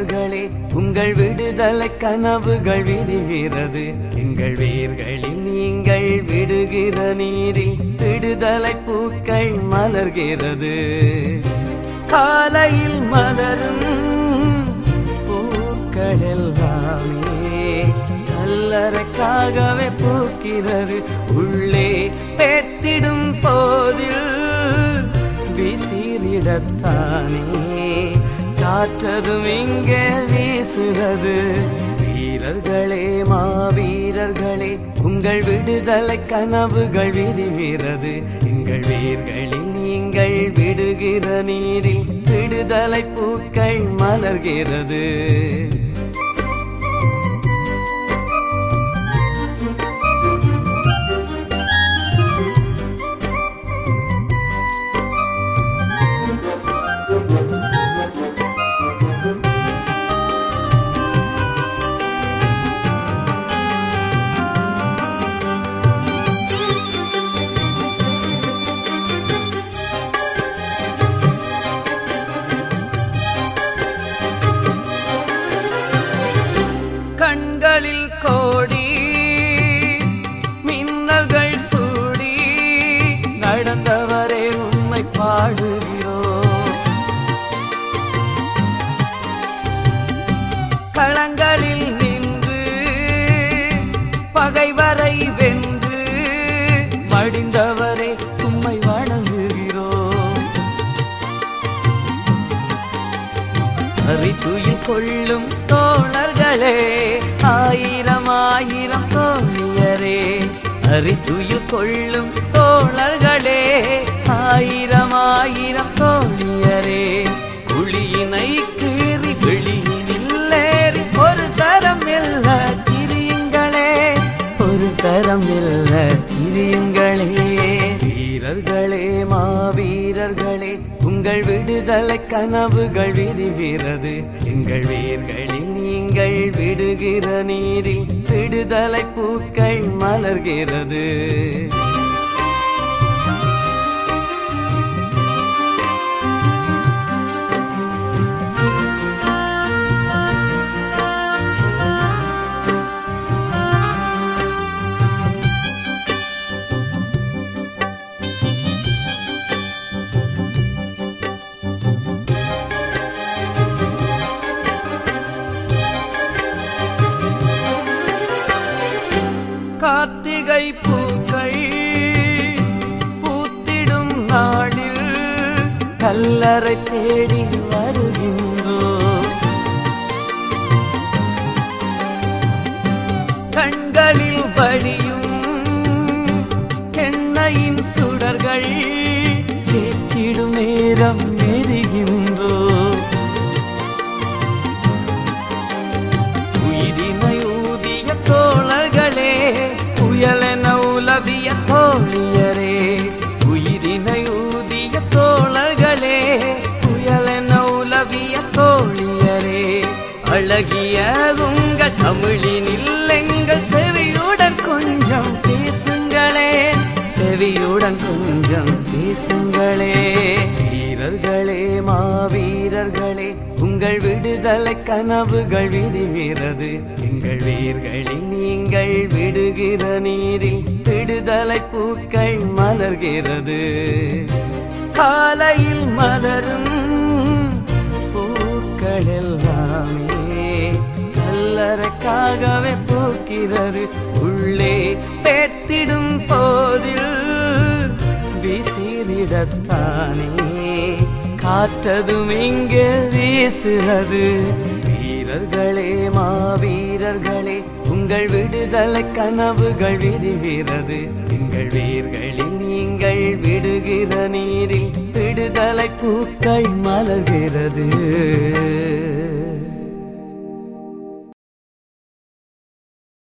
வீரர்களே உங்கள் விடுதலை கனவுகள் விரிகிறது எங்கள் வேர்களில் நீங்கள் விடுகிற நீரில் விடுதலை பூக்கள் மலர்கிறது காலையில் மலரும் பூக்கள் எல்லாமே கல்லறைக்காகவே பூக்கிறது உள்ளே பேத்திடும் போதில் விசிறிடத்தானே காற்றதும் இங்கே வீசுகிறது வீரர்களே மாவீரர்களே உங்கள் விடுதலை கனவுகள் விரிகிறது எங்கள் வீர்களில் நீங்கள் விடுகிற நீரில் விடுதலை பூக்கள் மலர்கிறது கண்களில் கோடி மின்னல்கள் சூடி நடந்தவரே உண்மை பாடுகிறோம் களங்களில் நின்று பகைவரை வென்று மடிந்தவரே உம்மை வணங்குகிறோம் அறித்துயில் கொள்ளும் தோழர்களே ஆயிரம் ஆயிரம் தோழியரே அறித்துயில் கொள்ளும் தோழர்களே ஆயிரம் ஆயிரம் தோழியரே குழியினை கீறி வெளியினில் ஏறி ஒரு தரம் இல்ல சிரியுங்களே ஒரு தரம் இல்ல சிரியுங்களே வீரர்களே மாவீரர்களே உங்கள் விடுதலை கனவுகள் விரிகிறது எங்கள் வீர்களில் நீங்கள் விடுகிற நீரில் விடுதலை பூக்கள் மலர்கிறது கார்த்திகை பூக்கள் பூத்திடும் நாளில் கல்லறை தேடி வருகின்றோம் கண்களில் வழியும் எண்ணெயின் சுடர்கள் கேட்டிடும் நேரம் எரிகின்றோம் உயிரினை ஊதிய தோழர்களே புயலென உலவிய தோழியரே உயிரினை ஊதிய தோழர்களே புயலென உலவிய தோழியரே அழகிய உங்கள் தமிழினில் எங்கள் செவியுடன் கொஞ்சம் பேசுங்களே செவியுடன் கொஞ்சம் பேசுங்களே வீரர்களே மாவீரர்களே உங்கள் விடுதலை கனவுகள் விரிகிறது எங்கள் வீர்களில் நீங்கள் விடுகிற நீரில் விடுதலை பூக்கள் மலர்கிறது காலையில் மலரும் பூக்கள் எல்லாமே கல்லறைக்காகவே பூக்கிறது உள்ளே பேத்திடும் போதில் விசிறிடத்தானே காற்றதும் இங்கே வீசுகிறது வீரர்களே மாவீரர்களே உங்கள் விடுதலை கனவுகள் விரிகிறது எங்கள் வீர்களில் நீங்கள் விடுகிற நீரில் விடுதலை பூக்கள் மலர்கிறது